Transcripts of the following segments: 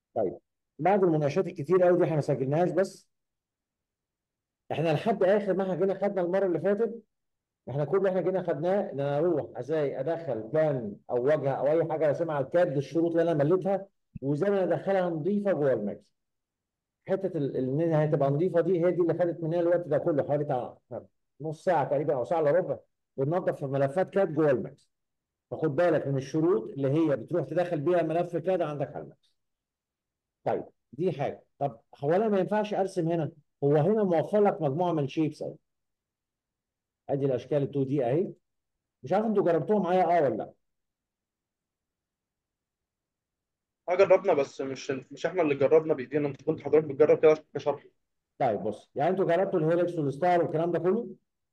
طيب بعد المناقشات الكتير قوي دي احنا ما سجلناهاش بس احنا لحد اخر ما احنا جينا خدنا المره اللي فاتت احنا كل اللي احنا جينا خدناه ان انا اروح ازاي ادخل بلان او واجهه او اي حاجه راسمها على الكاد الشروط اللي انا مليتها وازاي انا ادخلها نظيفه جوه الماكس حته ال- ال- ان هي تبقى نظيفه دي هي دي اللي خدت مننا الوقت ده كله حوالي بتاع نص ساعه تقريبا او ساعه الا ربع بننظف في ملفات كاد جوه الماكس فخد بالك من الشروط اللي هي بتروح تدخل بيها ملف كاد عندك على الماكس طيب دي حاجه طب هو انا ما ينفعش ارسم هنا هو هنا موفر لك مجموعه من الشيبس اهي ادي الاشكال ال 2 دي اهي مش عارف انتوا جربتوها معايا اه ولا لا اه جربنا بس مش مش احنا اللي جربنا بايدينا انت كنت حضرتك بتجرب كده كشرح طيب بص يعني انتوا جربتوا الهيلكس والستار والكلام ده كله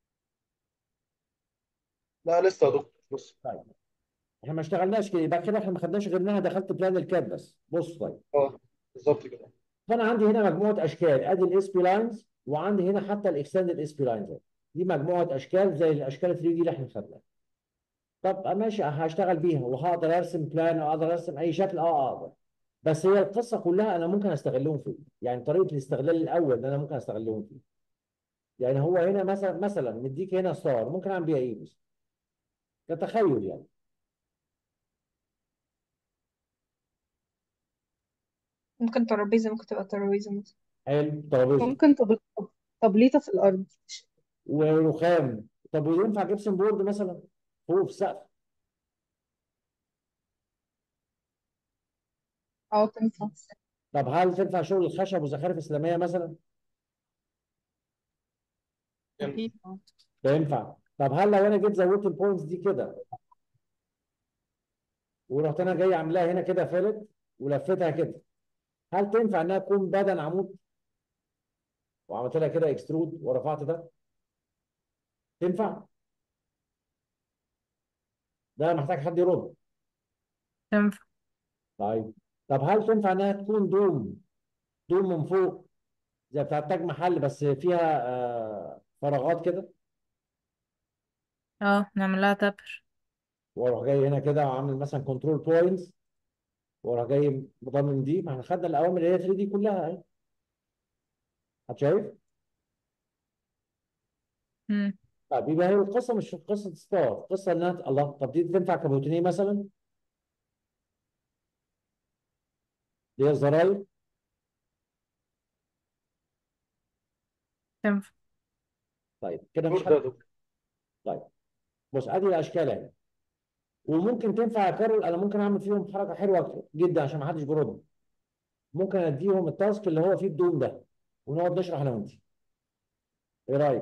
لا لسه يا دكتور بص طيب احنا ما اشتغلناش كده يبقى كده احنا ما خدناش غير ان انا دخلت بلان الكاد بس بص طيب اه بالظبط كده فانا عندي هنا مجموعه اشكال ادي الاس بي لاينز وعندي هنا حتى الاكستندد اس بي لاينز دي مجموعه اشكال زي الاشكال 3 دي اللي احنا خدناها طب ماشي هشتغل بيها وهقدر ارسم بلان او اقدر ارسم اي شكل اه اقدر بس هي القصه كلها انا ممكن استغلهم فيه يعني طريقه الاستغلال الاول ده انا ممكن استغلهم فيه يعني هو هنا مثلا مثلا مديك هنا ستار ممكن اعمل بيها ايه بس كتخيل يعني ممكن ترابيزة ممكن تبقى ترابيزة مثلا حلو ترابيزه ممكن طب... تبليطة في الأرض ورخام طب وينفع جبسن بورد مثلا فوق في السقف اه تنفع طب هل تنفع شغل الخشب وزخارف اسلاميه مثلا أكيد اه تنفع طب هل لو انا جيت زودت البوينتس دي كده ورحت انا جاي عاملاها هنا كده فلت ولفتها كده هل تنفع انها تكون بدن عمود وعملت لها كده اكسترود ورفعت ده تنفع ده محتاج حد يرد تنفع طيب طب هل تنفع انها تكون دوم دوم من فوق زي بتاع تاج محل بس فيها آه فراغات كده اه نعمل لها تبر واروح جاي هنا كده وعامل مثلا كنترول بوينتس واروح جاي مضمن دي ما احنا خدنا الاوامر اللي هي 3 دي كلها اهي هتشايف مم. طب يبقى هي القصه مش قصه ستار قصه انها الله طب دي تنفع كابوتينيه مثلا دي هي الزراير تنفع طيب كده مش دكتور ده يا حد دكتور طيب بص ادي الاشكال اهي وممكن تنفع يا كارول انا ممكن اعمل فيهم حركه حلوه جدا عشان ما حدش بيرد ممكن اديهم التاسك اللي هو فيه الدوم ده ونقعد نشرح انا وانت ايه رايك؟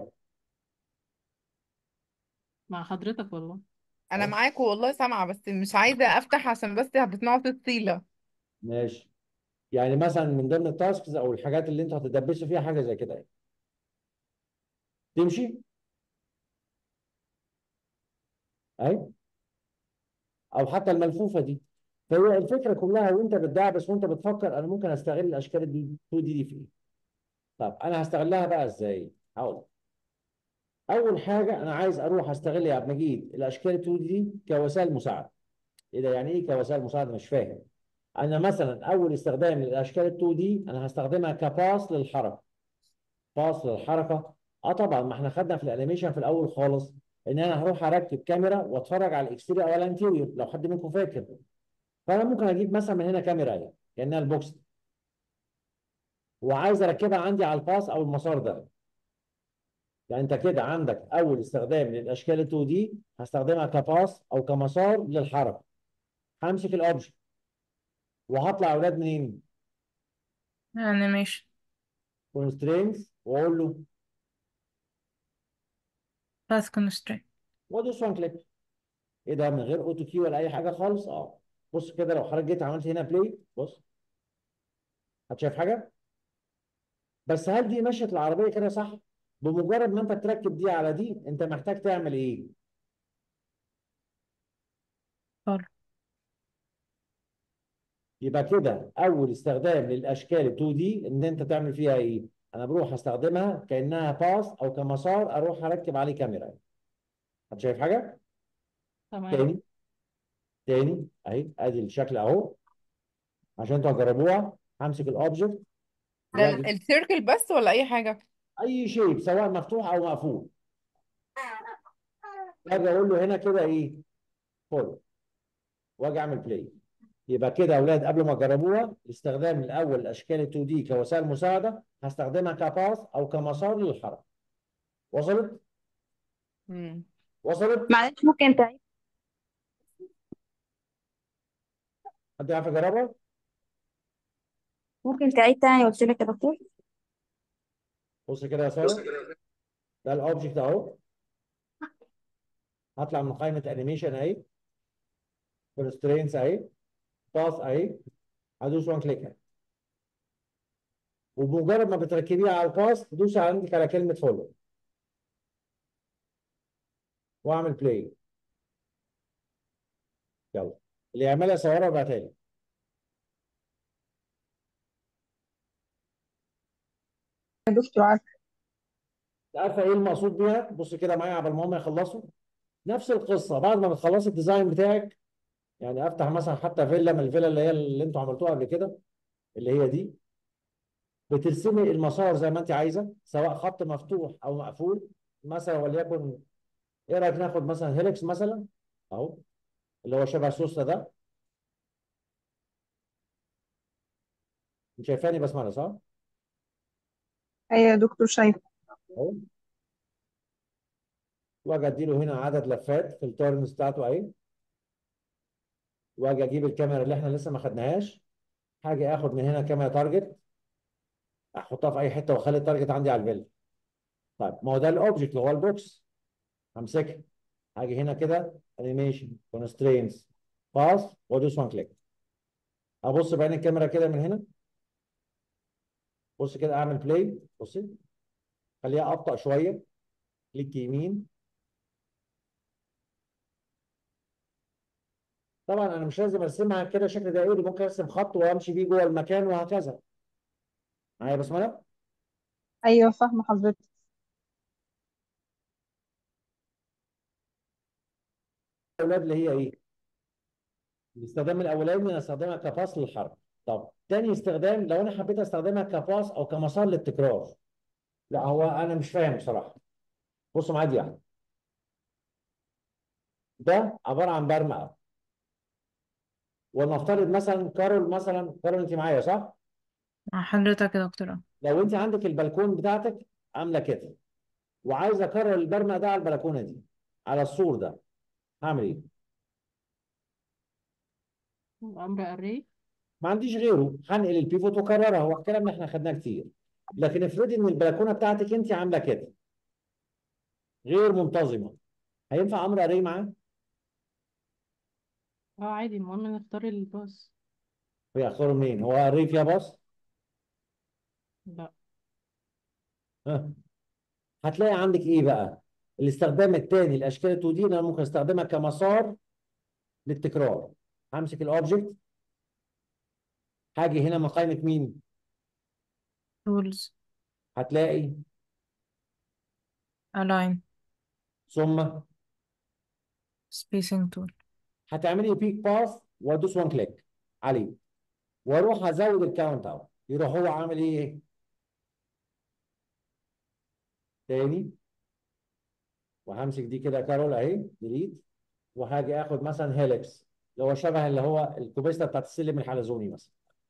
مع حضرتك والله انا أهو. معاكم والله سامعه بس مش عايزه افتح عشان بس بتسمعوا صوت صيله ماشي يعني مثلا من ضمن التاسكس او الحاجات اللي انتوا هتدبسوا فيها حاجه زي كده يعني. تمشي اهي او حتى الملفوفه دي فهي الفكره كلها وانت بتدعبس وانت بتفكر انا ممكن استغل الاشكال دي 2 دي دي في ايه طب انا هستغلها بقى ازاي هقول لك. اول حاجه انا عايز اروح استغل يا عبد المجيد الاشكال 2 دي دي كوسائل مساعده ايه ده يعني ايه كوسائل مساعده مش فاهم انا مثلا اول استخدام للاشكال 2 دي انا هستخدمها كباس للحركه باس للحركه اه طبعا ما احنا خدنا في الانيميشن في الاول خالص ان انا هروح اركب كاميرا واتفرج على الاكستيريور او الانتيريور لو حد منكم فاكر فانا ممكن اجيب مثلا من هنا كاميرا اهي كانها البوكس دي. وعايز اركبها عندي على الباس او المسار ده يعني انت كده عندك اول استخدام للاشكال 2 دي هستخدمها كباس او كمسار للحركه همسك الاوبجكت وهطلع اولاد منين؟ انيميشن كونسترينز واقول له باث كونسترينت وادوس وان كليك ايه ده من غير اوتو كي ولا اي حاجه خالص اه بص كده لو حضرتك جيت عملت هنا بلاي بص هتشايف حاجه بس هل دي مشيت العربيه كده صح بمجرد ما انت تركب دي على دي انت محتاج تعمل ايه فولو يبقى كده اول استخدام للاشكال 2 دي ان انت تعمل فيها ايه انا بروح استخدمها كانها باس او كمسار اروح اركب عليه كاميرا هتشايف حاجه تمام تاني تاني اهي ادي الشكل اهو عشان انتوا هتجربوها همسك الاوبجكت ده واجي السيركل بس ولا اي حاجة اي شيب سواء مفتوح او مقفول واجي اقول له هنا كده ايه فول واجي اعمل بلاي يبقى كده يا اولاد قبل ما تجربوها استخدام الاول الاشكال ال 2 دي كوسائل مساعده هستخدمها كباص او كمسار للحركه وصلت مم. وصلت معلش ممكن تعيد حد يعرف يجربها ممكن تعيد تاني قلت لك يا دكتور بص كده يا ساره ده الاوبجكت اهو هطلع من قائمه انيميشن اهي كونسترينتس اهي باص اهي هدوس وان كليك وبمجرد ما بتركبيها على الباص تدوس عندك على كلمه فولو واعمل بلاي يلا اللي يعملها صورها وابعتها لي يا دكتور عارفة عارفه ايه المقصود بيها بص كده معايا قبل ما هم يخلصوا نفس القصه بعد ما بتخلصي الديزاين بتاعك يعني افتح مثلا حتى فيلا من الفيلا اللي هي اللي انتوا عملتوها قبل كده اللي هي دي بترسمي المسار زي ما انت عايزه سواء خط مفتوح او مقفول مثلا وليكن ايه رايك ناخد مثلا هيلكس مثلا اهو اللي هو شبه سوسته ده انت شايفاني بسمعنا صح؟ أيوة يا دكتور شايفة اهو واجي اديله هنا عدد لفات في التورنز بتاعته اهي واجي اجيب الكاميرا اللي احنا لسه ما خدناهاش هاجي اخد من هنا كاميرا تارجت احطها في اي حته واخلي التارجت عندي على الفيلا طيب ما هو ده الاوبجكت اللي هو البوكس همسكها هاجي هنا كده انيميشن كونسترينز باس وادوس وان كليك ابص بعين الكاميرا كده من هنا بص كده اعمل بلاي بصي خليها ابطا شويه كليك يمين طبعا انا مش لازم ارسمها كده شكل دائري ممكن ارسم خط وامشي بيه جوه المكان وهكذا معايا يا بسمله أيوة فاهمة حضرتك الاولاد اللي هي ايه الاستخدام الاولاني انا استخدمها كباص للحركه طب تاني استخدام لو انا حبيت استخدمها كباص او كمسار للتكرار لا هو انا مش فاهم بصراحه بصوا معايا دي يعني. ده عباره عن برمقه ولنفترض مثلا كارول مثلا كارول انت معايا صح؟ مع حضرتك يا دكتور لو انت عندك البلكون بتاعتك عامله كده وعايز اكرر البرمق ده على البلكونه دي على السور ده هعمل ايه؟ امر اري ما عنديش غيره هنقل البيفوت واكررها هو الكلام اللي احنا خدناه كتير لكن افرضي ان البلكونه بتاعتك انت عامله كده غير منتظمه هينفع امر اري معاه؟ اه عادي المهم نختار الباص هي اختاره منين؟ هو اري فيها باص؟ لا ها هتلاقي عندك ايه بقى؟ الاستخدام الثاني الاشكال ال 2 دي انا ممكن استخدمها كمسار للتكرار همسك الاوبجكت هاجي هنا من قائمه مين؟ tools هتلاقي align ثم spacing tool هتعملي بيك باث وادوس وان كليك عليه واروح ازود الكاونت اوت يروح هو عامل ايه؟ تاني وهمسك دي كده كارول اهي ديليت وهاجي اخد مثلا هيلكس اللي هو شبه اللي هو الكوبيستا بتاعت السلم الحلزوني مثلا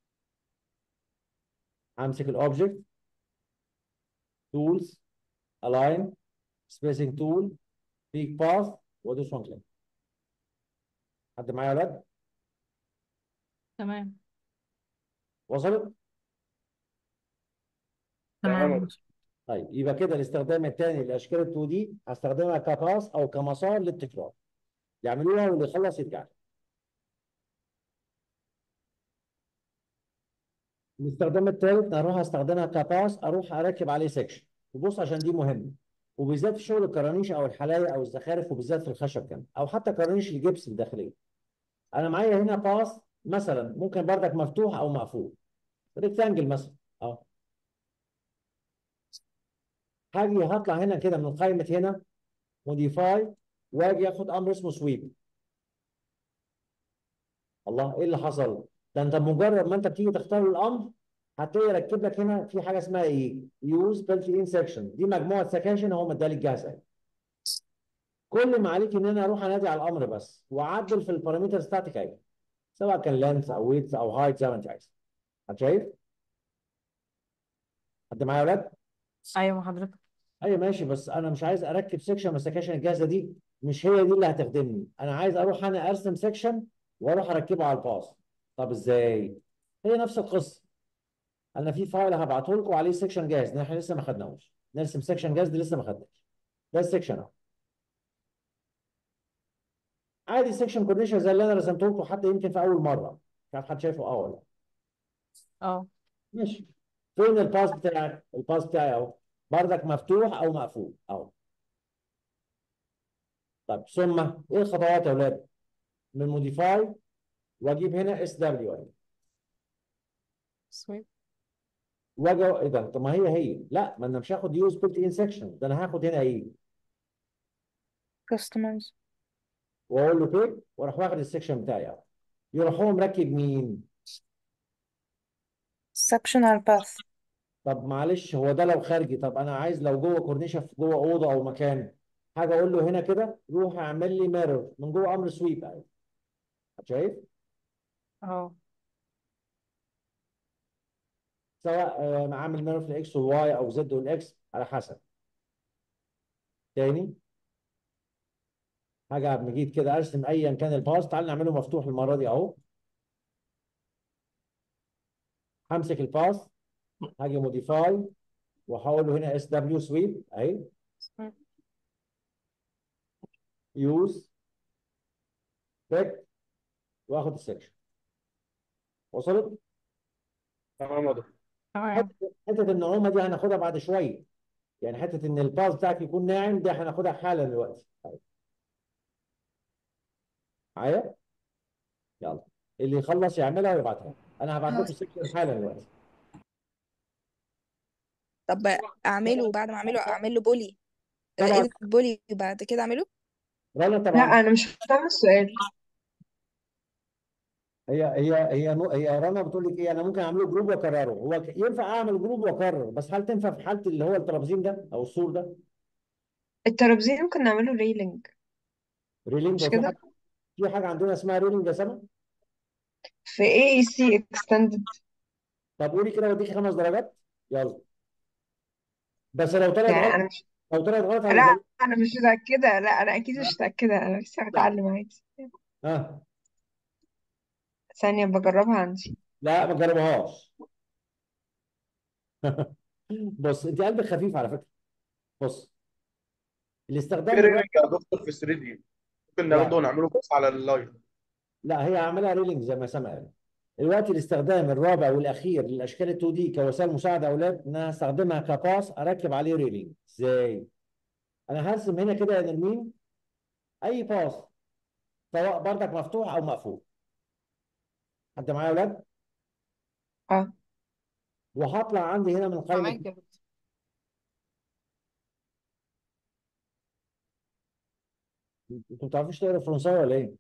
همسك الاوبجكت تولز الاين سبيسنج تول بيك باث وادوس وان كليك حد معايا يا ولاد؟ تمام وصلت؟ تمام طيب يبقى كده الاستخدام الثاني للاشكال ال 2 دي هستخدمها كباص او كمسار للتكرار يعملوها واللي يخلص يرجع لي. الاستخدام الثالث اروح استخدمها كباص اروح اركب عليه سكشن وبص عشان دي مهمه وبالذات في شغل الكرانيش او الحلايا او الزخارف وبالذات في الخشب كمان او حتى كرانيش الجبس الداخليه انا معايا هنا باص مثلا ممكن بردك مفتوح او مقفول ريكتانجل مثلا اه هاجي هطلع هنا كده من قائمه هنا موديفاي واجي اخد امر اسمه سويب الله ايه اللي حصل ده انت مجرد ما انت بتيجي تختار الامر هتلاقي يركب لك هنا في حاجه اسمها ايه؟ يوز بلت ان سكشن دي مجموعه سكاشن هو مدالي الجاهزه كل ما عليك ان انا اروح انادي على الامر بس واعدل في البارامترز بتاعتك اهي سواء كان لينث او ويدث او هايت زي ما انت عايز حد شايف؟ حد معايا يا ولاد؟ ايوه حضرتك ايوه ماشي بس انا مش عايز اركب سكشن من السكاشن الجاهزه دي مش هي دي اللي هتخدمني انا عايز اروح انا ارسم سكشن واروح اركبه على الباص طب ازاي؟ هي نفس القصه انا في فايل هبعته لكم عليه سكشن جاهز ده احنا لسه ما خدناهوش نرسم سكشن جاهز دي لسه ما خدناش ده السكشن اهو عادي سكشن كوردينيشن زي اللي انا رسمته لكم حتى يمكن في اول مره مش عارف حد شايفه اه ولا لا. اه ماشي فين الباس بتاعك الباس بتاعي اهو بردك مفتوح او مقفول اهو طيب ثم ايه الخطوات يا اولاد من موديفاي واجيب هنا اس دبليو سويب واجي ايه ده طب ما هي هي لا ما انا مش هاخد يوز بيلت ان سكشن ده انا هاخد هنا ايه كاستمايز واقول له بيك واروح واخد السكشن بتاعي اهو يروح هو مركب مين sectional path طب معلش هو ده لو خارجي طب انا عايز لو جوه كورنيشه في جوه اوضه او مكان حاجه اقول له هنا كده روح اعمل لي ميرور من جوه امر سويب اهي شايف اه سواء آه، عامل ميرور في الاكس والواي او زد والاكس على حسب تاني حاجه مجيد كده ارسم ايا كان الباص تعال نعمله مفتوح المره دي اهو همسك الباص هاجي موديفاي وهقول له هنا اس دبليو سويب اهي يوز بيك واخد السكشن وصلت تمام يا دكتور تمام حته حته النعومه دي هناخدها بعد شويه يعني حته ان الباص بتاعك يكون ناعم دي هناخدها حالا دلوقتي طيب. معايا يلا اللي يخلص يعملها ويبعتها انا هبعت لكم السكشن حالا دلوقتي طب اعمله بعد ما اعمله اعمل له بولي طبعا edit بولي بعد كده اعمله رنا لا طبعا انا مش فاهمه السؤال هي هي هي نو- هي رنا بتقول لك ايه انا ممكن اعمله جروب واكرره هو ك- ينفع اعمل جروب واكرر بس هل تنفع في حاله اللي هو الترابزين ده او السور ده الترابزين ممكن نعمله ريلينج ريلينج مش هو في كده حاجه في حاجه عندنا اسمها ريلينج يا سما في AEC extended طب قولي كده واديكي خمس درجات يلا بس لو طلعت يعني غلط انا مش لو طلعت غلط لا هنزود انا مش متأكدة لا انا اكيد مش متأكدة انا لسه لا هتعلم عادي ها ثانية بجربها عندي لا ما تجربهاش بص انت قلبك خفيف على فكره بص في الاستخدام ريلينج الرابع يا دكتور في 3 دي ممكن برضه لا نعمله بس على اللايف لا هي عاملها ريلينج زي ما سما قال دلوقتي الاستخدام الرابع والاخير للاشكال ال 2 دي كوسائل مساعده يا اولاد ان انا هستخدمها كباص اركب عليه ريلينج ازاي؟ انا هرسم هنا كده يا نرمين اي باص سواء بردك مفتوح او مقفول حد معايا يا اولاد؟ اه وهطلع عندي هنا من قائمه معاك يا دكتور انتوا ما بتعرفوش تقرا فرنساوي ولا ايه؟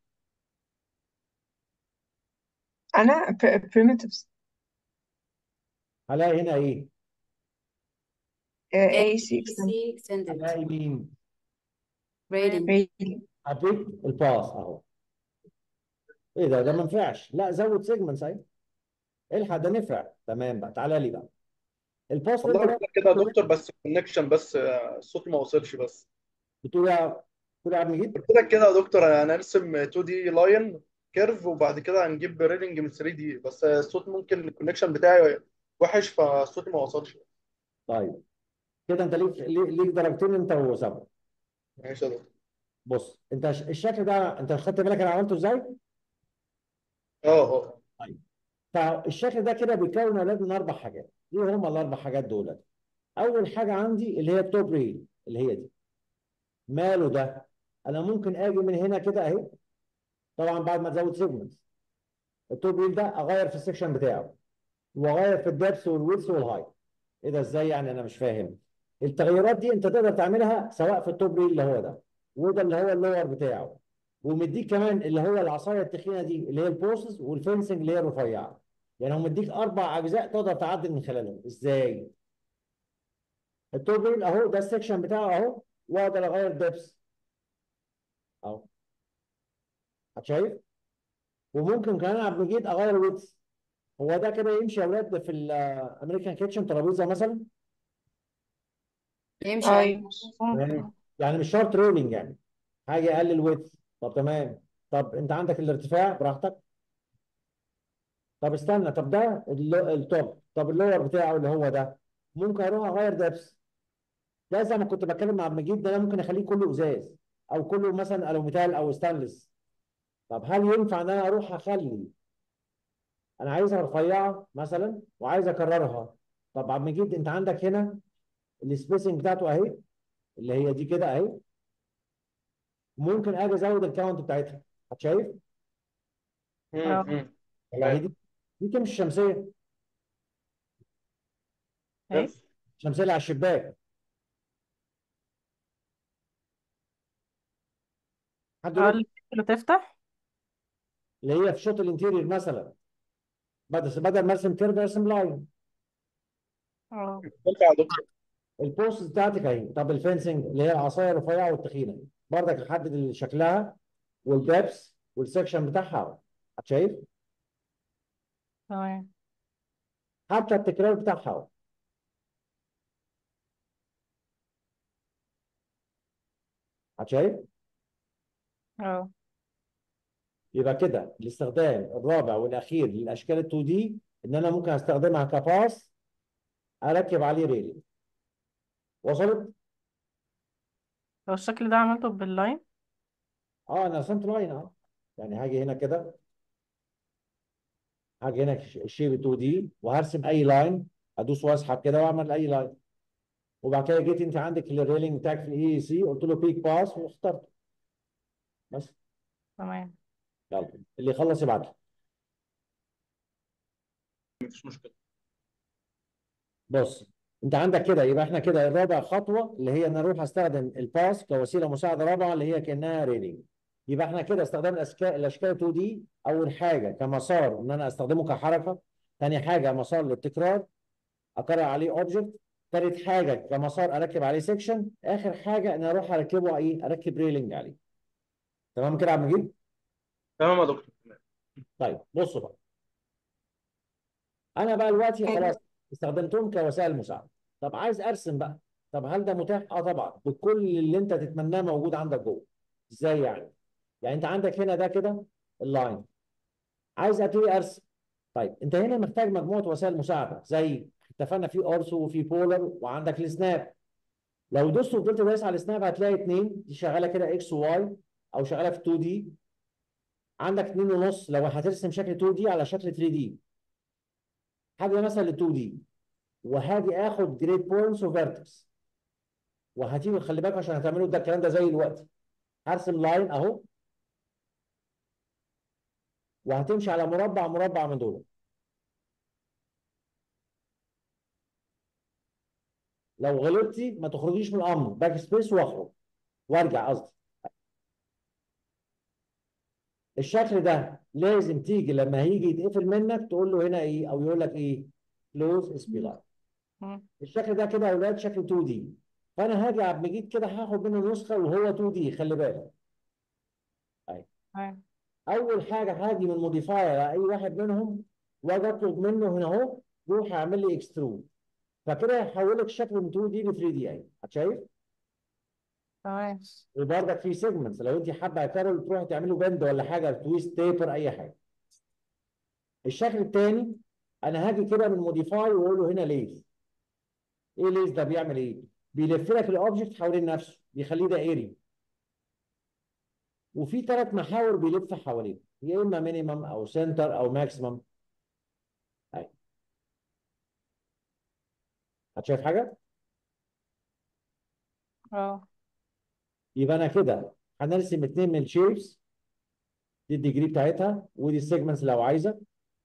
انا ب- primitives هلاقي هنا ايه؟ آه، AEC extended AC extended هلاقي مين؟ rating really حطيت الباص اهو ايه ده ده ما ينفعش لا زود سيجمنتس اهي الحق ده نفع تمام بقى تعالى لي بقى الباص اللي والله انت قلت كده يا دكتور بس الكونكشن بس آه، الصوت ما وصلش بس بتقول يا بتقول يا عبد المجيد قلت لك كده يا دكتور هنرسم 2 دي لاين كيرف وبعد كده هنجيب ريلينج من 3 دي بس الصوت ممكن الكونكشن بتاعي وحش فالصوت ما وصلش طيب كده انت ليك ليك ليك درجتين انت وسبعه ماشي يا دكتور بص انت ش- الشكل ده انت خدت بالك انا عملته ازاي؟ اه اه طيب فالشكل ده كده بيتكون يا اولاد من اربع حاجات ايه هم الاربع حاجات دول؟ اول حاجه عندي اللي هي التوب ريل اللي هي دي ماله ده؟ انا ممكن اجي من هنا كده اهي طبعا بعد ما تزود سيجمنتس التوب ريل ده اغير في السكشن بتاعه واغير في الدبس والويدث والهايت ايه ده ازاي يعني انا مش فاهم التغيرات دي انت تقدر تعملها سواء في التوب ريل اللي هو ده وده اللي هو اللور بتاعه ومديك كمان اللي هو العصايه التخينه دي اللي هي البوسز والفنسنج اللي هي الرفيعه يعني هو مديك اربع اجزاء تقدر تعدل من خلالهم ازاي التوب ريل اهو ده السكشن بتاعه اهو واقدر اغير دبس اهو شايف وممكن كمان عبد المجيد اغير ويدث هو ده كده يمشي يا اولاد في الامريكان كيتشن ترابيزه مثلا يمشي أيوة ايوه تمام يعني مش شرط رولينج يعني حاجه اقلل ويدث طب تمام طب انت عندك الارتفاع براحتك طب استنى طب ده اللو- التوب طب اللور بتاعه اللي هو ده ممكن اروح اغير دبس ده زي ما كنت بتكلم مع عبد المجيد ده أنا ممكن اخليه كله ازاز او كله مثلا الوميتال او ستانلس طب هل ينفع ان انا اروح اخلي انا عايزها رفيعه مثلا وعايز اكررها طب عبد المجيد انت عندك هنا السبيسنج بتاعته اهي اللي هي دي كده اهي ممكن اجي ازود الكاونت بتاعتها شايف مم، اه مم. والله تمام دي دي تمشي الشمسيه ايه حلو الشمسيه اللي على الشباك حد اه يقول اللي اللي تفتح اللي هي في شوط الانتيريور مثلا بدل بدل ما ارسم كيرف ارسم لاين اه تنفع يا دكتور البوست بتاعتك اهي طب الفنسنج اللي هي العصايه الرفيعه والتخينه برضك احدد شكلها والدبس والسكشن بتاعها شايف تمام حتى التكرار بتاعها شايف اه يبقى كده الاستخدام الرابع والاخير للاشكال ال 2 دي ان انا ممكن استخدمها كباس اركب عليه ريل وصلت لو الشكل ده عملته باللاين اه انا رسمت لاين اه يعني هاجي هنا كده هاجي هنا الشيب 2 دي وهرسم اي لاين ادوس واسحب كده واعمل اي لاين وبعد كده جيت انت عندك الريلينج بتاعك في الاي سي قلت له بيك باس واخترته بس تمام يلا اللي يخلص يبعت لي مفيش مشكله بص انت عندك كده يبقى احنا كده الرابع خطوه اللي هي ان اروح استخدم الباس كوسيله مساعده رابعه اللي هي كانها ريلينج يبقى احنا كده استخدمنا الاشكال الاشكال 2 دي اول حاجه كمسار ان انا استخدمه كحركه ثاني حاجه مسار للتكرار اكرر عليه اوبجكت ثالث حاجه كمسار اركب عليه سيكشن اخر حاجه ان اروح اركبه ايه اركب ريلينج عليه تمام كده يا عم مجيد تمام يا دكتور تمام طيب بصوا بقى انا بقى دلوقتي حلو خلاص استخدمتهم كوسائل مساعده طب عايز ارسم بقى طب هل ده متاح اه طبعا بكل اللي انت تتمناه موجود عندك جوه ازاي يعني يعني انت عندك هنا ده كده اللاين عايز ابتدي ارسم طيب انت هنا محتاج مجموعه وسائل مساعده زي اتفقنا في اورسو وفي بولر وعندك السناب لو دوست وفضلت دايس على السناب هتلاقي اتنين دي شغاله كده اكس وواي او شغاله في 2 دي عندك اتنين ونص لو هترسم شكل 2 دي على شكل 3 دي حاجه مثلا ل 2 دي وهاجي اخد جريد بوينتس وفيرتكس وهتيجي خلي بالك عشان هتعملوا ده الكلام ده زي دلوقتي هرسم لاين اهو وهتمشي على مربع مربع من دول لو غلطتي ما تخرجيش من الامر باك سبيس واخرج وارجع قصدي الشكل ده لازم تيجي لما هيجي يتقفل منك تقول له هنا ايه او يقول لك ايه كلوز اس بي لاين مم. الشكل ده كده يا اولاد شكل 2 دي فانا هاجي عبد المجيد كده هاخد منه نسخه وهو 2 دي خلي بالك أيوة. تمام اول حاجه هاجي من موديفاير على اي واحد منهم واجي اطلب منه هنا اهو روح اعمل لي اكسترود فكده هيحول لك الشكل من 2 دي ل 3 دي اهي شايف تمام وبرضك في سيجمنتس لو انت حابه يا كارول تروحي تعملي له بند ولا حاجه تويست تيبر اي حاجه الشكل الثاني انا هاجي كده من موديفاي واقول له هنا ليز ايه ليز ده بيعمل ايه بيلف لك الاوبجكت حوالين نفسه بيخليه دائري وفي ثلاث محاور بيلف حواليه يا اما مينيمم او سنتر او ماكسيمم اهي هتشايف حاجه اه يبقى انا كده هنرسم اثنين من الشيبس دي الديجري بتاعتها ودي السيجمنتس لو عايزه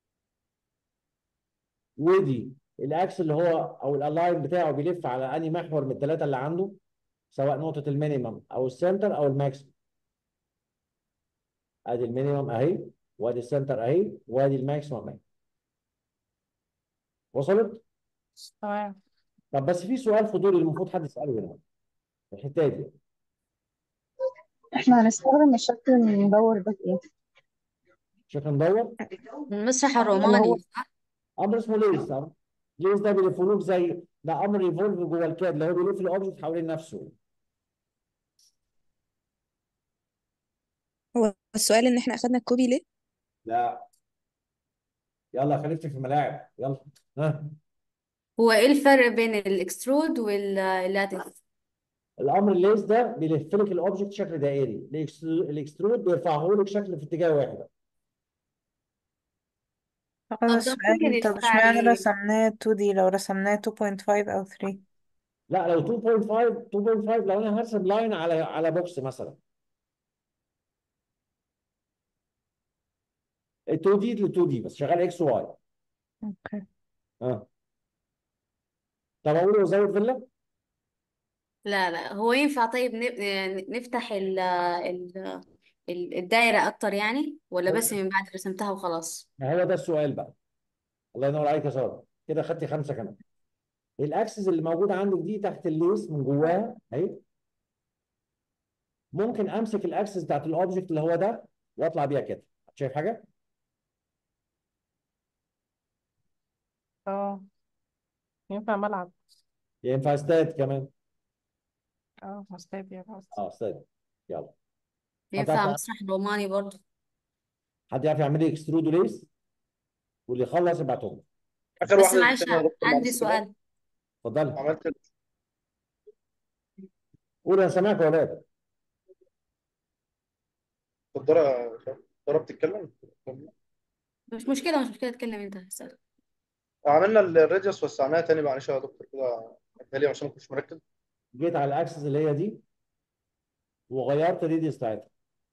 ودي الاكس اللي هو او الالاين بتاعه بيلف على انهي محور من الثلاثه اللي عنده سواء نقطه المينيمم او السنتر او الماكسيمم ادي المينيمم اهي وادي السنتر اهي وادي الماكسيمم اهي وصلت تمام طب بس في سؤال فضولي المفروض حد يساله هنا في الحته دي احنا هنستخدم الشكل المدور ده في ايه؟ شكل ندور المسرح اللي هو الروماني صح؟ امر اسمه ليس امر ليس ده بيلفولوك زي ده امر يفولف جوه الكاد اللي هو بيلف الاوبجكت حوالين نفسه هو السؤال ان احنا اخدنا الكوبي ليه لا يلا خليفتي في الملاعب يلا ها هو ايه الفرق بين الاكسترود واللاتس؟ الامر الليس ده بيلف لك الاوبجكت شكل دائري الإكس- الاكسترود بيرفعه لك شكل في اتجاه واحد طب طب ده السؤال ممكن طب يرفع اشمعنى لي رسمناه 2D لو رسمناه 2.5 أو 3 لا لو 2.5 2.5 لو انا هرسم لاين على على بوكس مثلا ال 2 دي ل 2 دي بس شغال اكس واي اوكي اه طب اقول وزود فيلا لا لا هو ينفع طيب ن- نفتح ال ال ال- الدايرة أكتر يعني ولا بس من بعد رسمتها وخلاص؟ ما هو ده السؤال بقى الله ينور عليك يا ساره كده خدتي خمسه كمان الاكسس اللي موجوده عندك دي تحت الليس من جواها اهي ممكن امسك الاكسس بتاعت الاوبجكت اللي هو ده واطلع بيها كده شايف حاجه اه ينفع ملعب ينفع استاد كمان اه استاد يا بس اه استاد يلا حد ينفع يعرف مسرح روماني برضه حد يعرف يعمل لي اكسترود وليس واللي يخلص يبعتهم اخر بس واحده معلش تاني يا دكتور عندي معلش كده سؤال اتفضلي عملت قول انا سامعك يا ولاد الدكتوره الدكتوره بتتكلم مش مشكلة مش مشكلة اتكلم انت اسأل عملنا الريديوس وسعناها تاني معلش يا دكتور كده لي عشان ما كنتش مركز جيت على الاكسس اللي هي دي وغيرت الريديوس بتاعتها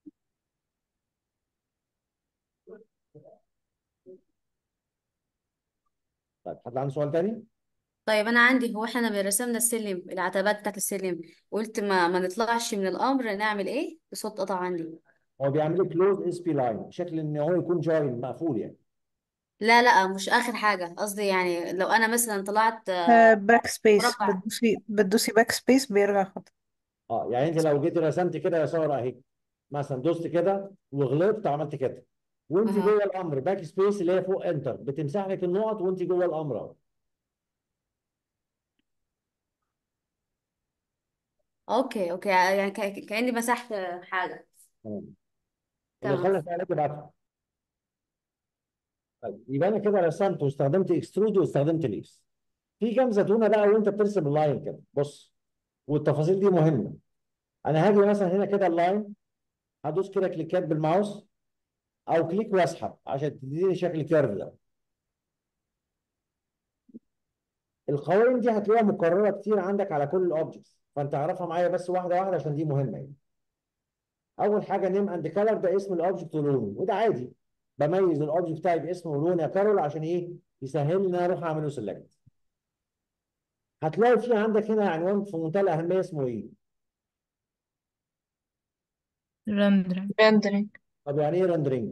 طيب حد عنده سؤال تاني؟ طيب أنا عندي هو احنا لما رسمنا السلم العتبات بتاعت السلم قلت ما ما نطلعش من الأمر نعمل ايه؟ الصوت قطع عندي هو بيعمل لك كلوز اس بي لاين شكل ان هو يكون جوين مقفول يعني لا لا مش آخر حاجة قصدي يعني لو أنا مثلا طلعت آه، باك سبيس مربع بتدوسي بتدوسي باك سبيس بيرجع خطأ اه يعني انت لو جيت رسمت كده يا ساره اهي مثلا دوست كده وغلطت عملت كده وانت أها جوه الامر باك سبيس اللي هي فوق انتر بتمسح لك النقط وانت جوه الامر اهو اوكي اوكي يعني ك- كأني مسحت حاجة تمام اللي تمام خلص عليك ابعته طيب يبقى انا كده رسمت واستخدمت اكسترود واستخدمت ليس في كام زتونه بقى وانت بترسم اللاين كده بص والتفاصيل دي مهمه انا هاجي مثلا هنا كده اللاين هدوس كده كليكات بالماوس او كليك واسحب عشان تديني شكل كيرف ده القوائم دي هتلاقيها مكرره كتير عندك على كل الاوبجكتس فانت اعرفها معايا بس واحده واحده عشان دي مهمه يعني اول حاجه نيم اند كلر ده اسم الاوبجكت ولونه وده عادي بميز الاوبجكت بتاعي باسمه ولون يا كارول عشان ايه يسهل لي ان انا اروح اعمله سيلكت هتلاقي في عندك هنا عنوان في منتهى الاهميه اسمه ايه رندرنج rendering طب يعني ايه رندرنج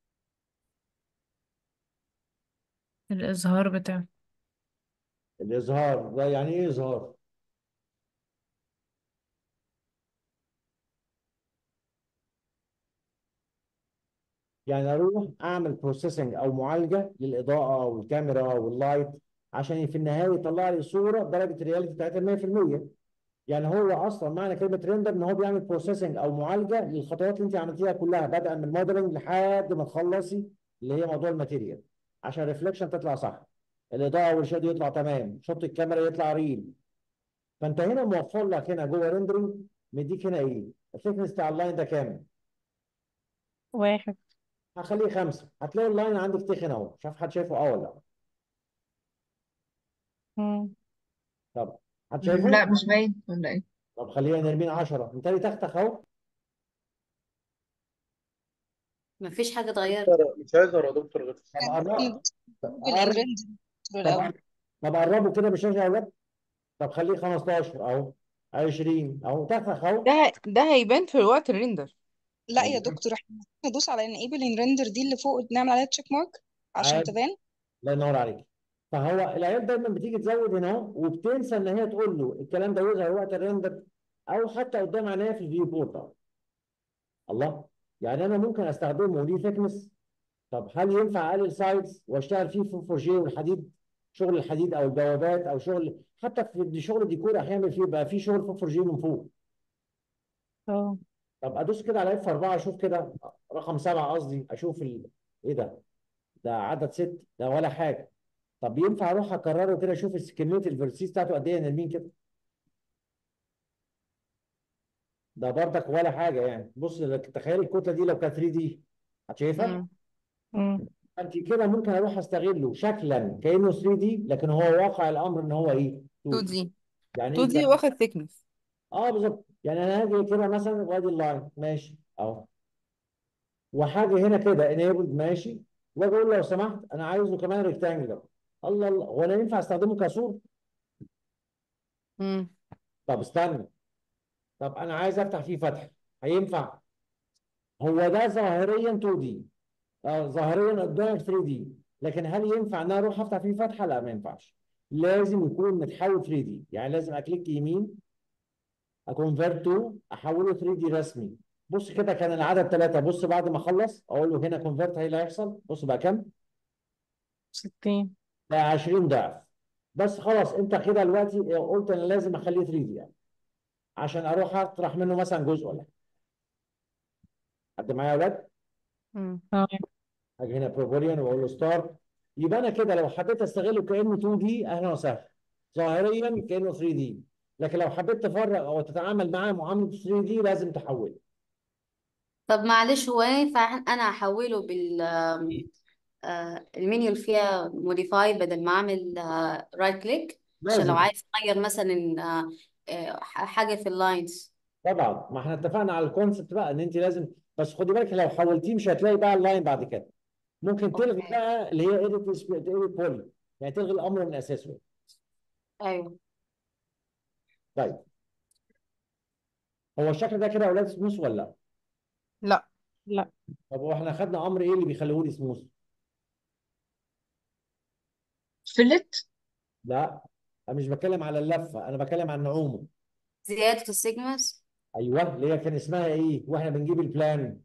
الإظهار بتاعه الاظهار ده يعني ايه اظهار يعني اروح اعمل بروسيسنج او معالجه للاضاءه والكاميرا واللايت عشان في النهايه يطلع لي صوره درجه الرياليتي بتاعتها 100% يعني هو اصلا معنى كلمه ريندر ان هو بيعمل بروسيسنج او معالجه للخطوات اللي انت عملتيها كلها بدءا من الموديلنج لحد ما تخلصي اللي هي موضوع الماتيريال عشان الريفليكشن تطلع صح الاضاءه والشادو يطلع تمام شوط الكاميرا يطلع ريل فانت هنا موفر لك هنا جوه ريندرنج مديك هنا ايه الثيكنس بتاع اللاين ده كام واحد هخليه خمسه هتلاقي اللاين عندك تخن اهو مش عارف حد شايفه اه ولا لا مم. طب حد لا شايفه مش باين ولا ايه طب خلينا نرمين 10 انت تختخ اهو مفيش حاجة اتغيرت مش هيظهر يا دكتور غير طب قرب طب جوجل قرب ريندر طب الاول طب قربوا كده بالشاشه يا اولاد طب خليه 15 اهو 20 اهو تختخ اهو ده ده هيبان في وقت الريندر لا يا دكتور احنا ندوس على enable in render دي اللي فوق نعمل عليها تشيك مارك عشان عادي تبان الله ينور عليك فهو العيال دايما بتيجي تزود هنا اهو وبتنسى ان هي تقول له الكلام ده يظهر وقت الريندر او حتى قدام عينيا في الفيو بورت الله يعني انا ممكن استخدمه ليه ثيكنس طب هل ينفع اقلل سايدز واشتغل فيه في 4 جي والحديد شغل الحديد او البوابات او شغل حتى في شغل الديكور احيانا فيه بقى في شغل في 4 جي من فوق اه طب ادوس كده على اف 4 اشوف كده رقم سبعه قصدي اشوف ال... ايه ده؟ ده عدد ست ده ولا حاجه طب ينفع اروح اكرره كده اشوف الس- كميه الفيرسيس بتاعته قد ايه نرمين كده ده بردك ولا حاجه يعني بص لك- تخيل الكتله دي لو كانت 3 دي هتشايفها؟ مم. مم. انت كده ممكن اروح استغله شكلا كانه 3 دي لكن هو واقع الامر ان هو ايه 2 دي يعني 2 ايه دي ده واخد thickness اه بالظبط يعني انا هاجي كده مثلا وادي اللاين ماشي اهو وحاجه هنا كده انيبلد ماشي واجي اقول له لو سمحت انا عايزه كمان ريكتانجلر الله الله هو انا ينفع استخدمه كسور مم. طب استنى طب انا عايز افتح فيه فتح هينفع هو ده ظاهريا 2 دي آه ظاهريا قدامك 3 دي لكن هل ينفع ان انا اروح افتح فيه فتحه لا ما ينفعش لازم يكون متحول 3 دي يعني لازم اكليك يمين اكونفيرت تو احوله 3 دي رسمي بص كده كان العدد ثلاثة بص بعد ما اخلص اقول له هنا كونفيرت هي اللي هيحصل بص بقى كام 60 بقى 20 ضعف بس خلاص انت كده دلوقتي قلت انا لازم اخليه 3 دي يعني عشان اروح اطرح منه مثلا جزء ولا حاجة. حد معايا يا اولاد مم. تمام اجي هنا بروبوليون واقول له ستارت يبقى انا كده لو حبيت استغله كانه 2 دي اهلا وسهلا ظاهريا كانه 3 دي لكن لو حبيت تفرغ او تتعامل معاه معامله 3 دي لازم تحوله طب معلش هو ينفع انا احوله بال آه، المنيو اللي فيها موديفاي بدل ما اعمل رايت كليك عشان لو لازم عايز اغير مثلا آه، آه، ح- حاجه في اللاينز طبعا ما احنا اتفقنا على الكونسبت بقى ان انت لازم بس خدي بالك لو حولتيه مش هتلاقي بقى اللاين بعد كده ممكن تلغي اوكي بقى اللي هي ايديت ايديت بولي يعني تلغي الامر من اساسه ايوه طيب هو الشكل ده كده يا اولاد سموث ولا لا؟ لا لا طب هو احنا خدنا امر ايه اللي بيخليه لي سموث؟ فلت لا انا مش بتكلم على اللفه انا بتكلم عن نعومه زياده السيجماس ايوه اللي هي كان اسمها ايه واحنا بنجيب البلان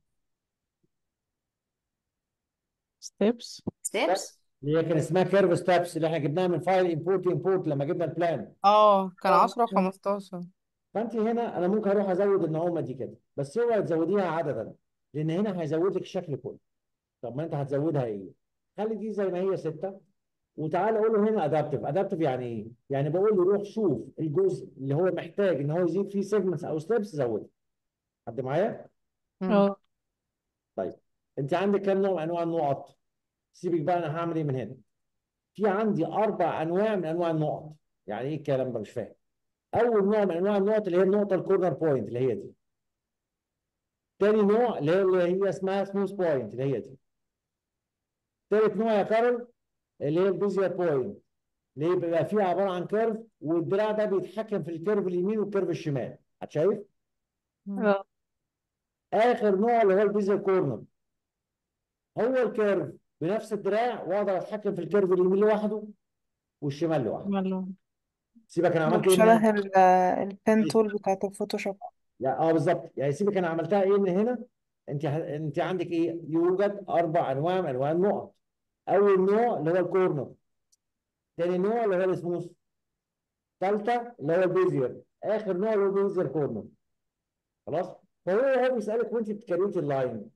ستيبس ستيبس اللي هي كان اسمها كيرف ستابس اللي احنا جبناها من فايل امبورت امبورت لما جبنا البلان اه كان اه 10 و15 فانت هنا انا ممكن اروح ازود النعومه دي كده بس اوعي تزوديها عددا لان هنا هيزود لك الشكل كله طب ما انت هتزودها ايه؟ خلي دي زي ما هي سته وتعالى اقول له هنا ادابتيف ادابتيف يعني ايه؟ يعني بقول له روح شوف الجزء اللي هو محتاج ان هو يزيد فيه سيجمنتس او ستيبس زوده حد معايا؟ مم. اه طيب انت عندك كام نوع من انواع النقط؟ سيبك بقى انا هعمل ايه من هنا؟ في عندي اربع انواع من انواع النقط يعني ايه الكلام ده مش فاهم اول نوع من انواع النقط اللي هي النقطه الكورنر بوينت اللي هي دي تاني نوع اللي هي اللي هي اسمها سموث بوينت اللي هي دي تالت نوع يا كارل اللي هي البيزير بوينت اللي هي بيبقى فيها عباره عن كيرف والدراع ده بيتحكم في الكيرف اليمين والكيرف الشمال هتشايف مم. اه اخر نوع اللي هو البيزير كورنر هو الكيرف بنفس الدراع واقدر اتحكم في الكيرف اليمين لوحده والشمال لوحده مالون سيبك انا ده عملت ايه من شبه هنا ال- البن تول بتاعت الفوتوشوب يعني اه بالظبط يعني سيبك انا عملتها ايه من هنا انت ه... انت عندك ايه يوجد اربع انواع من انواع النقط اول نوع اللي هو الكورنر ثاني نوع اللي هو السموث ثالثه اللي هو البيزير اخر نوع اللي هو البيزير كورنر خلاص فهو هو بيسالك وانت بتكريت اللاين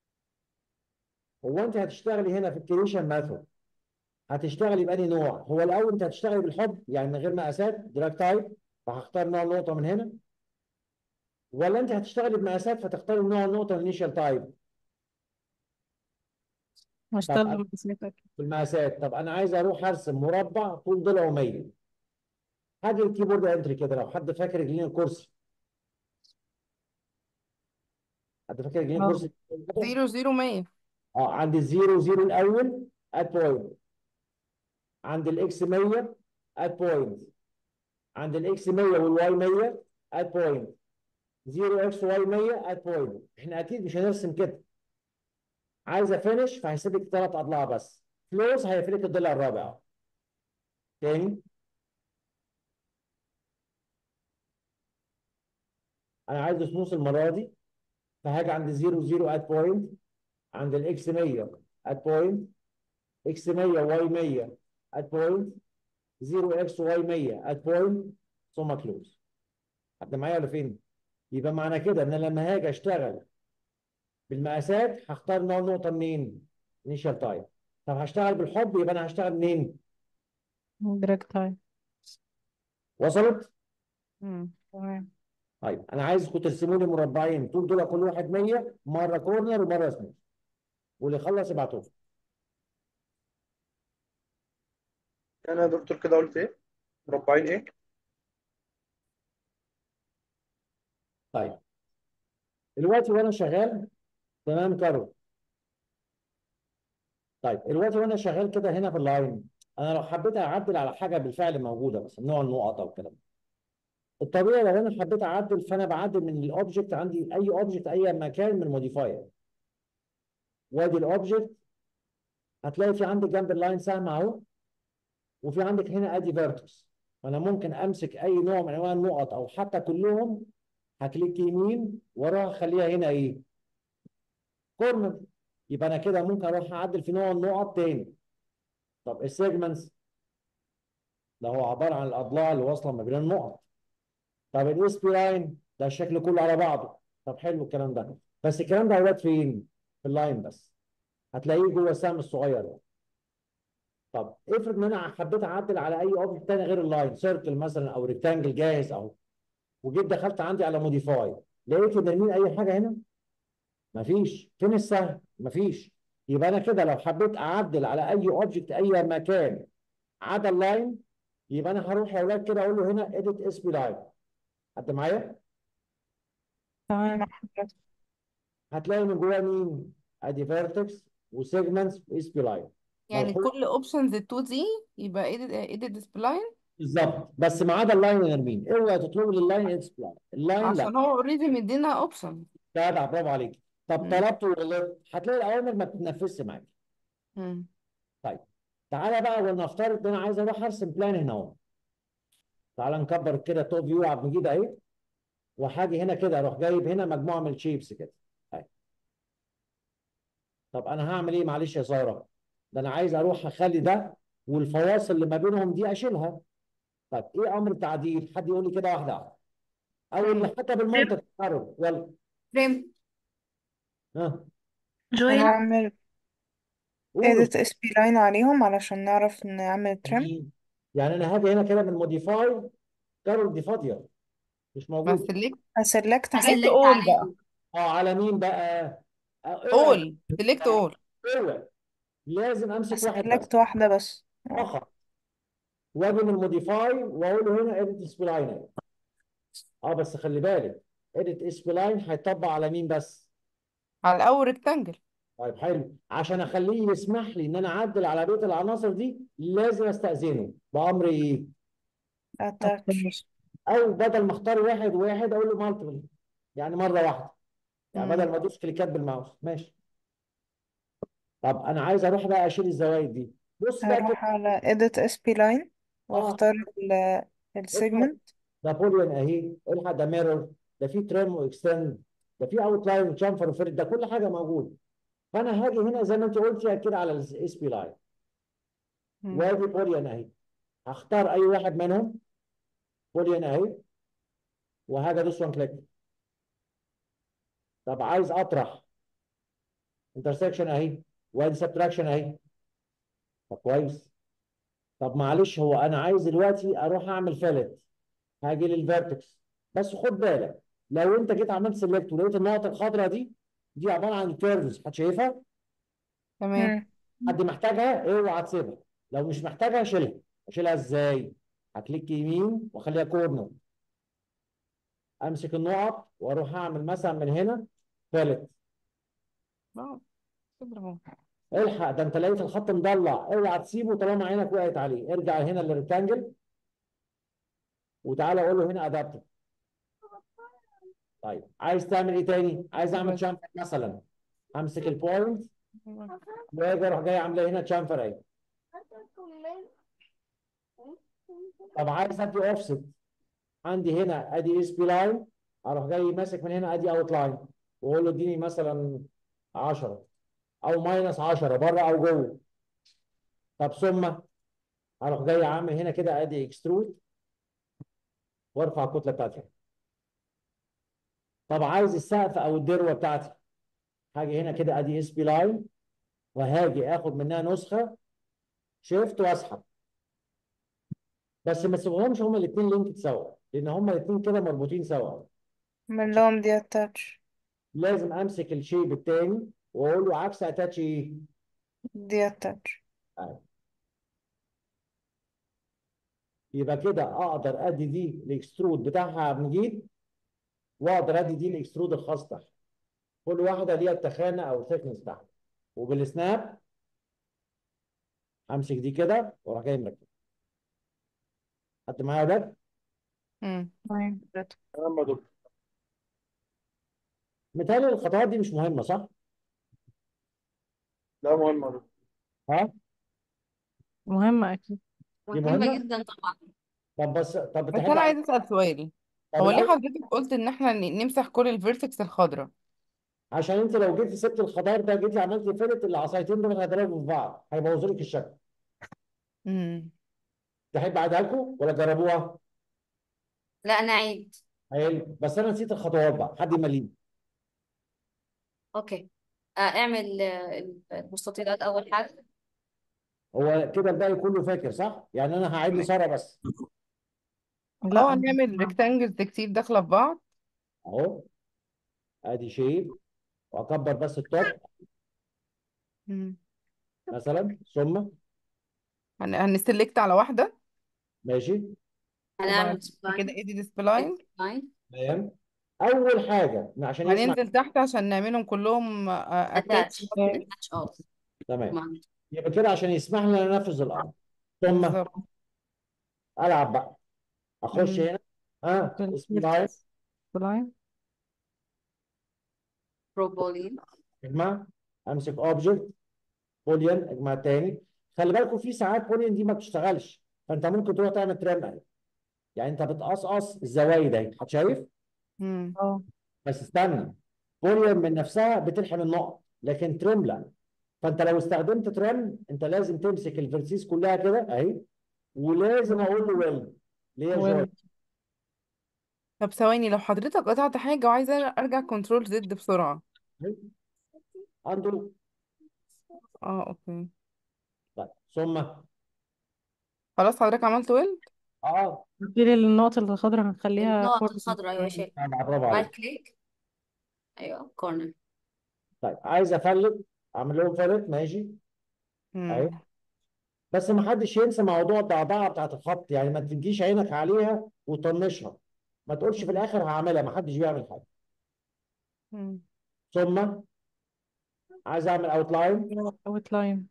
هو انت هتشتغلي هنا في الكريشن ماثود هتشتغلي بأنهي نوع هو الاول انت هتشتغلي بالحب يعني من غير مقاسات دراج تايب فهختار نوع النقطه من هنا ولا انت هتشتغلي بمقاسات فتختاري نوع النقطه الانيشال تايب هشتغل طب بمسافة بالمقاسات طب انا عايز اروح ارسم مربع طول ضلعه 100 هاجي الكيبورد انتري كده لو حد فاكر رجلين الكرسي حد فاكر رجلين اه الكرسي زيرو زيرو مية اه عند الزيرو زيرو الاول ات بوينت عند الاكس 100 ات بوينت عند الاكس 100 والواي 100 ات بوينت 0 اكس واي 100 ات بوينت احنا اكيد مش هنرسم كده عايزه فينش فهيسيب لك ثلاث اضلاع بس كلوز هيقفل لك الضلع الرابع تاني انا عايز سموث المره دي فهاجي عند 0 0 ات بوينت عند الاكس 100 ات بوينت اكس 100 واي 100 ات بوينت 0 اكس واي 100 ات بوينت ثم كلوز حد معايا ولا فين؟ يبقى معنى كده ان أنا لما هاجي اشتغل بالمقاسات هختار نوع النقطه منين؟ انيشال تايم طب هشتغل بالحب يبقى انا هشتغل منين؟ دراج تايم وصلت؟ مم. تمام طيب انا عايزكم ترسموا لي مربعين طول دول كل واحد 100 مره كورنر ومره سموث واللي يخلص يبعتوه انا يا دكتور كده قلت ايه مربعين ايه طيب دلوقتي وانا شغال تمام كارو طيب دلوقتي وانا شغال كده هنا في اللاين انا لو حبيت اعدل على حاجه بالفعل موجوده مثلا نوع النقط او الكلام ده الطبيعي لو انا حبيت اعدل فانا بعدل من الاوبجكت عندي اي اوبجكت اي مكان من موديفاير وادي الاوبجكت هتلاقي في عندك جنب اللاين سهم اهو وفي عندك هنا ادي فيرتكس فانا ممكن امسك اي نوع من انواع النقط او حتى كلهم هكليك يمين واروح اخليها هنا ايه كورنر يبقى انا كده ممكن اروح اعدل في نوع النقط تاني طب السيجمنتس ده هو عباره عن الاضلاع اللي واصله ما بين النقط طب الاس بي لاين ده الشكل كله على بعضه طب حلو الكلام ده بس الكلام ده اولاد فين في اللاين بس هتلاقيه جوه السهم الصغير ده طب افرض ان انا حبيت اعدل على اي اوبجكت تاني غير اللاين سيركل مثلا او ريكتانجل جاهز اهو وجيت دخلت عندي على موديفاي لقيت ان مين اي حاجه هنا مفيش فين السهم مفيش يبقى انا كده لو حبيت اعدل على اي اوبجكت اي مكان عدا اللاين يبقى انا هروح يا اولاد كده اقول له هنا اديت اس بي لاين حد معايا تمام مع حضرتك هتلاقي من جواه مين ادي فيرتكس وسيجمنتس واس بي لاين يعني مظبوط كل اوبشنز ال 2 دي يبقى ايديت ايديت سبلاين بالظبط بس ما عدا اللاين نرمين اوعى تطلبوا لللاين اديت بلاين اللاين لا عشان هو اوريدي مدينا اوبشن جدع برافو عليك طب طلبته وغلطت هتلاقي الاوامر ما بتتنفذش معاك طيب تعالى بقى ولنفترض ان انا عايز اروح ارسم بلان هنا اهو تعالى نكبر كده توب فيو عبد المجيد اهي وهاجي هنا كده اروح جايب هنا مجموعه من الشيبس كده اهي طب انا هعمل ايه معلش يا ساره ده انا عايز اروح اخلي ده والفواصل اللي ما بينهم دي اشيلها طب ايه امر التعديل حد يقول لي كده واحده واحده او اللي حتى بالمنطق قرر يلا فريم ها انا هعمل قولوا edit SP line عليهم علشان نعرف نعمل trim جميل. يعني انا هاجي هنا كده من موديفاي كارول دي فاضيه مش بس موجوده سيلكت هسلكت سيلكت هسلكت اول بقى عليهم اه على مين بقى آه، اوعى اول سيلكت اول اوعى لازم امسك واحد بس هسلكت واحدة بس اه فقط واجي من موديفاي واقول له هنا اديت اس بي لاين اه بس خلي بالك اديت اس بي لاين هيطبق على مين بس على الاول ريكتانجل طيب حلو عشان اخليه يسمح لي ان انا اعدل على بقيه العناصر دي لازم استاذنه بامر ايه attach او بدل ما اختار واحد واحد اقول له مالتيبل يعني مره واحده يعني بدل مم. ما ادوس كليكات بالماوس ماشي طب انا عايز اروح بقى اشيل الزوايد دي بص بقى كده هروح على edit SP line اه واختار ال الحق السيجمنت ده بوليون اهي الحق ده ميرور ده في تريم واكستند ده في اوت لاين وشامفر وفرد ده كل حاجه موجود فانا هاجي هنا زي ما انت قلت كده على الاس بي لاين مم. وادي بوليون اهي هختار اي واحد منهم بوليون اهي وهاجي ادوس وان كليك طب عايز اطرح انترسكشن اهي وادي سبتراكشن اهي طب كويس طب معلش هو انا عايز دلوقتي اروح اعمل فيلت هاجي للفيرتكس بس خد بالك لو انت جيت عملت سيلكت ولقيت النقط الخضراء دي دي عباره عن كيرفز حد شايفها؟ تمام مم. حد محتاجها اوعى تسيبها لو مش محتاجها شيلها اشيلها ازاي؟ هكليك يمين واخليها كورنر امسك النقط واروح اعمل مثلا من هنا فيلت اه كده اهو الحق ده انت لقيت الخط مضلع اوعى تسيبه طالما عينك وقعت عليه ارجع هنا للريكتانجل وتعالى قول له هنا ادابتر طيب عايز تعمل ايه تاني؟ عايز اعمل بس شامفر مثلا امسك البوينت واجي اروح جاي عامله هنا شامفر اهي طب عايز ادي اوفست عندي هنا ادي اس بي لاين اروح جاي ماسك من هنا ادي اوت لاين واقول له اديني مثلا 10 او ماينس 10 بره او جوه طب ثم اروح جاي عامل هنا كده ادي اكسترود وارفع الكتله بتاعتي طب عايز السقف او الدروه بتاعتي هاجي هنا كده ادي اس بي لاين وهاجي اخد منها نسخه شيفت واسحب بس ما تسيبهمش هما الاثنين لينك سوا لان هما الاثنين كده مربوطين سوا من لهم دي اتاتش لازم امسك الشيب التاني واقول له عكس اتاتش ايه دي اتاتش يبقى كده اقدر ادي دي الاكسترود بتاعها من جديد واقدر ادي دي الاكسترود الخاص بتاعها كل واحده ليها التخانه او الثيكنس بتاعها وبالسناب همسك دي كده واروح جاي مركب حد معايا ده مم. تمام تمام يا دكتور متهيألي الخطوات دي مش مهمه صح؟ لا مهم يا دكتور ها؟ مهمة أكيد دي مهمة مهمه؟ جدا طبعا طب بس طب بس تحب انا أ- عايزه اسال سؤال طب هو ليه الاول حضرتك قلت ان احنا ن- نمسح كل الفيرتكس الخضراء عشان انت لو جيت سبت الخضار ده جيت لي عملت فلت العصايتين دول هيضربوا في بعض هيبوظوا لك الشكل امم تحب اعيدها لكم ولا جربوها؟ لا أنا أعيد حلو بس انا نسيت الخطوات بقى حد يمليني أوكي آه، اعمل آه، المستطيلات أول حاجة هو كده الباقي كله فاكر صح؟ يعني انا هعيد لساره بس اه لا نعمل ريكتانجلز كتير داخله في بعض اهو ادي شيب واكبر بس التوب مم. مثلا ثم هن... هنسلكت على واحده ماشي هنعمل وبعد سبلاين كده ايدي سبلاين سبلاين تمام اول حاجه عشان يسمع هننزل تحت عشان نعملهم كلهم اتاتش اتاتش اتاتش اه تمام تمام. يبقى كده عشان يسمح لنا ننفذ الامر ثم بالظبط العب بقى اخش مم. هنا ها اسم لاين سبلاين بروبولين اجمع امسك اوبجكت بوليان اجمع تاني خلي بالكم في ساعات بوليان دي ما بتشتغلش فانت ممكن تروح تعمل تريم اهي يعني انت بتقصقص الزوايد اهي حد شايف مم. اه بس استنى بوليان من نفسها بتلحم النقط لكن تريم لا فانت لو استخدمت تريم انت لازم تمسك الفرسيس كلها كده اهي ولازم اقول له ويل ليه يا ويل. جوي طب ثواني لو حضرتك قطعت حاجه وعايزه ارجع كنترول زد بسرعه عنده اه اوكي طيب ثم خلاص حضرتك عملت ويل اه نشيل النقط الخضراء هنخليها النقط كورنر الخضراء أيوة شايف طبعا برافو رايت عليك كليك أيوة كورنر طيب عايز افلت اعمل لهم فلت ماشي اهي مم. بس ما حدش ينسى موضوع الضعضعه بتاعت الخط يعني ما تجيش عينك عليها وتطنشها ما تقولش في الاخر هعملها ما حدش بيعمل حاجه مم. ثم عايز اعمل اوتلاين اوت لاين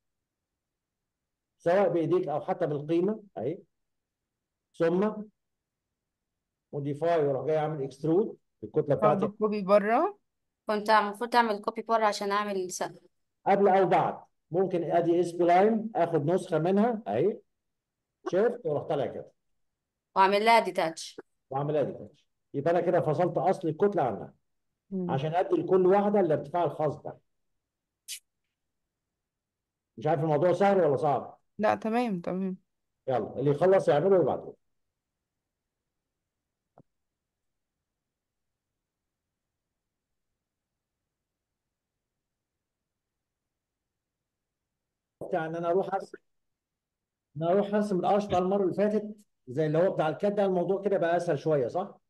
سواء بايديك او حتى بالقيمه اهي ثم موديفاي واروح جاي اعمل اكسترود الكتله بعد بتاعتي كوبي بره كنت المفروض تعمل كوبي بره عشان أعمل سقف قبل او بعد ممكن ادي اس بي لاين اخد نسخه منها اهي شيفت واروح طالع كده وأعمل لها ديتاتش واعملها دي تاتش يبقى انا كده فصلت اصل الكتله عنها مم. عشان ادي لكل واحده الارتفاع الخاص ده مش عارف الموضوع سهل ولا صعب لا تمام تمام يلا اللي يخلص يعمله ويبعته بتاع ان انا اروح ارسم ان انا اروح ارسم القرش بتاع المره اللي فاتت زي اللي هو بتاع الكاد ده الموضوع كده بقى اسهل شويه صح؟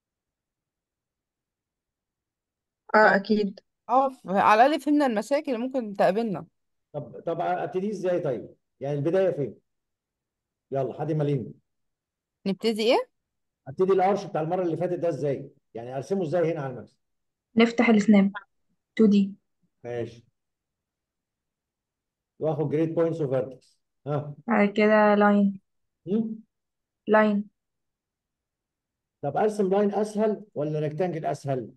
اه اكيد اه ف- على الاقل فهمنا المشاكل اللي ممكن تقابلنا طب طب ابتدي ازاي طيب؟ يعني البدايه فين؟ يلا حد مليني نبتدي ايه ابتدي القرش بتاع المره اللي فاتت ده ازاي؟ يعني ارسمه ازاي هنا على المكتب؟ نفتح السناب 2 دي ماشي واخد جريد بوينتس وفيرتكس ها بعد كده لاين هم؟ لاين طب ارسم لاين اسهل ولا ريكتانجل اسهل؟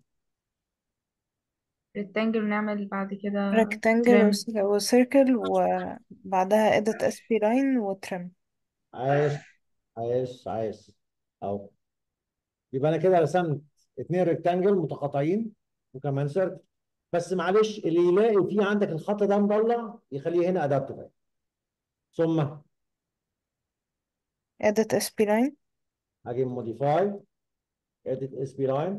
ريكتانجل نعمل بعد كده ريكتانجل تريم وسيركل وبعدها edit SP line وترم عايش عايش عايش اهو يبقى انا كده رسمت اتنين ريكتانجل متقاطعين وكمان سيركل بس معلش اللي يلاقي فيه عندك الخط ده مضلع يخليه هنا ادابتيف ثم edit SP line اجي موديفاي اديت اس بي لاين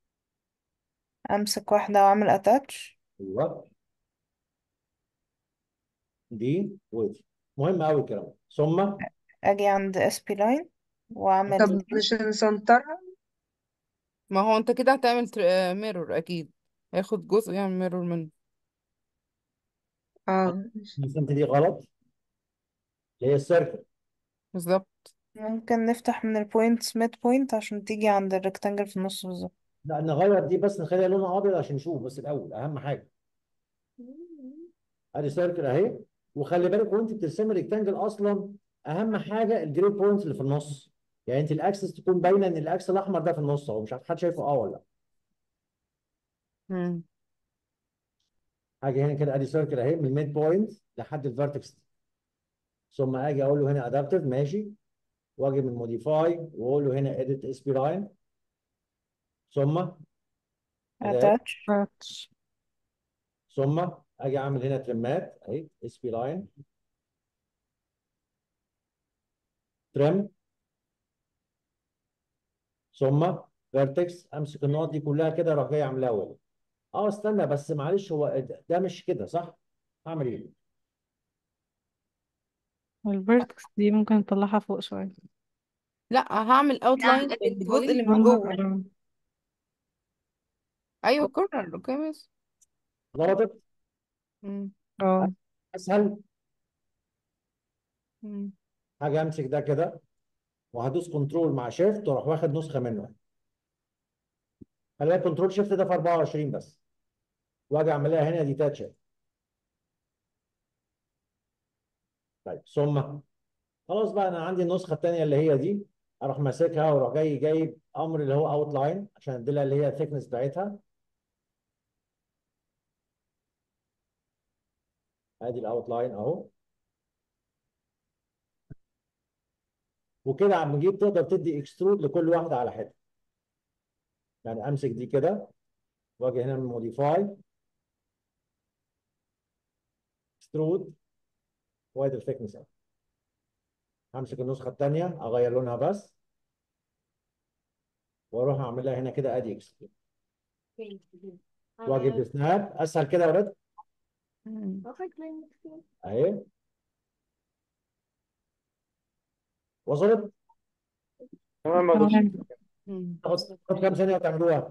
امسك واحدة واعمل attach ايوه دي ودي مهم قوي الكلام ده. ثم اجي عند SP line واعمل طب مش نسنترها ما هو انت كده هتعمل ميرور اكيد هياخد جزء يعمل ميرور منه اه السنت دي غلط اللي هي السيركل بالظبط ممكن نفتح من البوينت ميد بوينت عشان تيجي عند الريكتانجل في النص بالظبط لا نغير دي بس نخليها لونها ابيض عشان نشوف بس الاول اهم حاجه ادي سيركل اهي وخلي بالك وانت بترسمي ريكتانجل اصلا اهم حاجه الجري بوينت اللي في النص يعني انت الاكسس تكون باينه ان الاكس الاحمر ده في النص اهو مش عارف حد شايفه اه ولا لا مم. اجي هنا كده ادي سيركل اهي من الميد بوينت لحد الفيرتكس ثم اجي اقول له هنا ادابتيف ماشي واجي من موديفاي واقول له هنا اديت اس بي لاين ثم اداه attach ثم اجي اعمل هنا ترمات اهي اس بي لاين ترم ثم فيرتكس امسك النقط دي كلها كده اروح جاي عاملها ويل اه استنى بس معلش هو ده ده مش كده صح؟ هعمل ايه؟ الفيرتكس دي ممكن نطلعها فوق شوية لا هعمل اوتلاين الجزء اللي من corner جوه around. ايوه كورنر اوكي ماشي ضغطت مم. اه اسهل مم. حاجه امسك ده كده وهدوس كنترول مع شيفت واروح واخد نسخه منه خلي بالك كنترول شيفت ده في 24 بس واجي اعملها هنا ديتاتش طيب ثم خلاص بقى انا عندي النسخه الثانيه اللي هي دي اروح ماسكها واروح جاي جايب امر اللي هو اوت لاين عشان اديلها اللي هي الثيكنس بتاعتها ادي الاوت لاين اهو وكده عم نجيب تقدر تدي اكسترود لكل واحده على حته يعني امسك دي كده واجي هنا من موديفاي اكسترود وادي الثيكنس همسك النسخه الثانيه اغير لونها بس واروح اعملها هنا كده ادي اكسترود واجي بسناب اسهل كده يا ولاد مم. اهي وصلت تمام يا دكتور تمام مم. تاخد تاخد كام ثانيه وتعملوها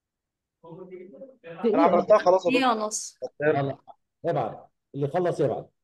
انا عملتها خلاص يا دقيقة دكتور ونص يلا ابعت اللي خلص يبعت